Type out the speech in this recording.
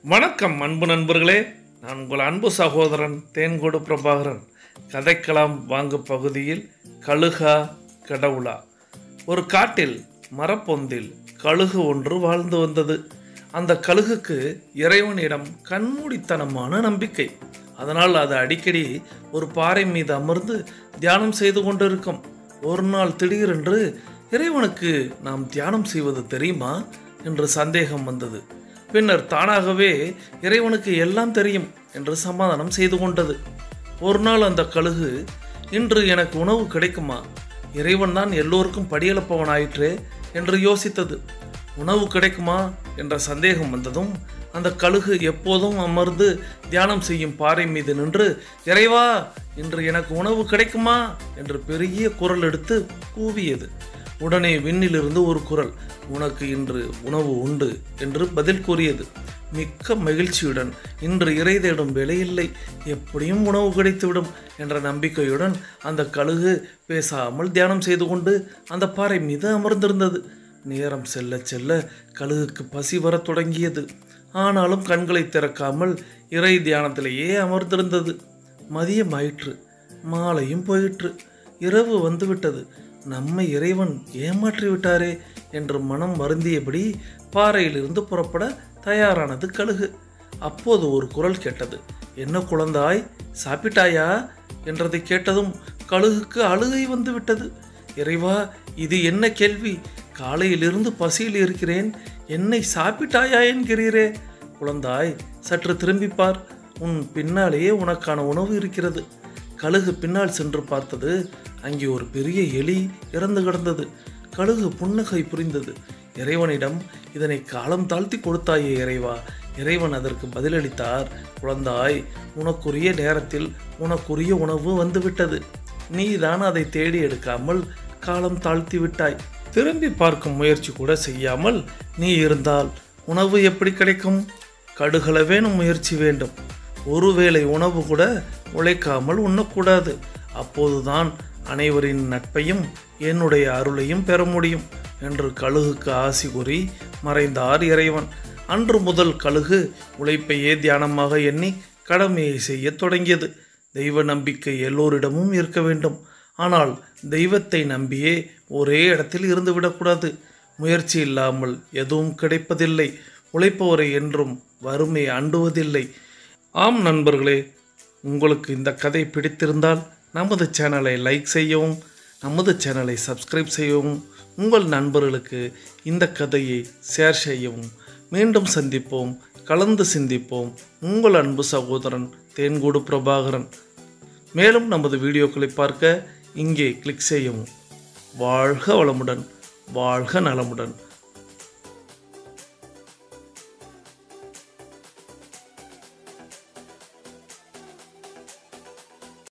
வணக்கம் அன்பு நண்பர்களே நான் உங்கள் அன்பு சகோதரன் தேன்கொடு பிரபாகரன் கதைக்கலாம் வாங்கு பகுதியில் கழுகா கடவுளா ஒரு காட்டில் மரப்பொந்தில் கழுகு ஒன்று வாழ்ந்து வந்தது அந்த கழுகுக்கு இறைவனிடம் கண்மூடித்தனமான நம்பிக்கை அதனால் அது அடிக்கடி ஒரு பாறை மீது அமர்ந்து தியானம் செய்து கொண்டிருக்கும் ஒரு நாள் திடீரென்று இறைவனுக்கு நாம் தியானம் செய்வது தெரியுமா என்று சந்தேகம் வந்தது பின்னர் தானாகவே இறைவனுக்கு எல்லாம் தெரியும் என்று சமாதானம் செய்து கொண்டது ஒரு நாள் அந்த கழுகு இன்று எனக்கு உணவு கிடைக்குமா இறைவன் தான் எல்லோருக்கும் படியளப்பவன் ஆயிற்றே என்று யோசித்தது உணவு கிடைக்குமா என்ற சந்தேகம் வந்ததும் அந்த கழுகு எப்போதும் அமர்ந்து தியானம் செய்யும் பாறை மீது நின்று இறைவா இன்று எனக்கு உணவு கிடைக்குமா என்று பெரிய குரல் எடுத்து கூவியது உடனே விண்ணிலிருந்து ஒரு குரல் உனக்கு இன்று உணவு உண்டு என்று பதில் கூறியது மிக்க மகிழ்ச்சியுடன் இன்று இறை தேடும் வேலையில்லை எப்படியும் உணவு கிடைத்துவிடும் என்ற நம்பிக்கையுடன் அந்த கழுகு பேசாமல் தியானம் செய்து கொண்டு அந்த பாறை மீது அமர்ந்திருந்தது நேரம் செல்ல செல்ல கழுகுக்கு பசி வரத் தொடங்கியது ஆனாலும் கண்களை திறக்காமல் இறை தியானத்திலேயே அமர்ந்திருந்தது மதியம் ஆயிற்று மாலையும் போயிற்று இரவு வந்துவிட்டது நம்மை இறைவன் ஏமாற்றி விட்டாரே என்று மனம் வருந்தியபடி பாறையிலிருந்து புறப்பட தயாரானது கழுகு அப்போது ஒரு குரல் கேட்டது என்ன குழந்தாய் சாப்பிட்டாயா என்றதை கேட்டதும் கழுகுக்கு அழுகை வந்து விட்டது இறைவா இது என்ன கேள்வி காலையிலிருந்து பசியில் இருக்கிறேன் என்னை சாப்பிட்டாயா என்கிறீரே குழந்தாய் சற்று திரும்பிப் பார் உன் பின்னாலேயே உனக்கான உணவு இருக்கிறது கழுகு பின்னால் சென்று பார்த்தது அங்கே ஒரு பெரிய எலி இறந்து கிடந்தது கழுகு புன்னகை புரிந்தது இறைவனிடம் இதனை காலம் தாழ்த்தி கொடுத்தாயே இறைவா இறைவன் அதற்கு பதிலளித்தார் குழந்தாய் உனக்குரிய நேரத்தில் உனக்குரிய உணவு வந்துவிட்டது நீதான் அதை தேடி எடுக்காமல் காலம் தாழ்த்தி விட்டாய் திரும்பி பார்க்கும் முயற்சி கூட செய்யாமல் நீ இருந்தால் உணவு எப்படி கிடைக்கும் கடுகளவேனும் முயற்சி வேண்டும் ஒருவேளை உணவு கூட உழைக்காமல் உண்ணக்கூடாது அப்போதுதான் அனைவரின் நட்பையும் என்னுடைய அருளையும் பெற முடியும் என்று கழுகுக்கு ஆசி கூறி மறைந்தார் இறைவன் அன்று முதல் கழுகு உழைப்பையே தியானமாக எண்ணி கடமையை செய்யத் தொடங்கியது தெய்வ நம்பிக்கை எல்லோரிடமும் இருக்க வேண்டும் ஆனால் தெய்வத்தை நம்பியே ஒரே இடத்தில் இருந்து விடக்கூடாது முயற்சி இல்லாமல் எதுவும் கிடைப்பதில்லை உழைப்பவரை என்றும் வறுமை அண்டுவதில்லை ஆம் நண்பர்களே உங்களுக்கு இந்த கதை பிடித்திருந்தால் நமது சேனலை லைக் செய்யவும் நமது சேனலை சப்ஸ்கிரைப் செய்யவும் உங்கள் நண்பர்களுக்கு இந்த கதையை ஷேர் செய்யவும் மீண்டும் சந்திப்போம் கலந்து சிந்திப்போம் உங்கள் அன்பு சகோதரன் தேன்கூடு பிரபாகரன் மேலும் நமது வீடியோக்களை பார்க்க இங்கே கிளிக் செய்யவும் வாழ்க வளமுடன் வாழ்க நலமுடன்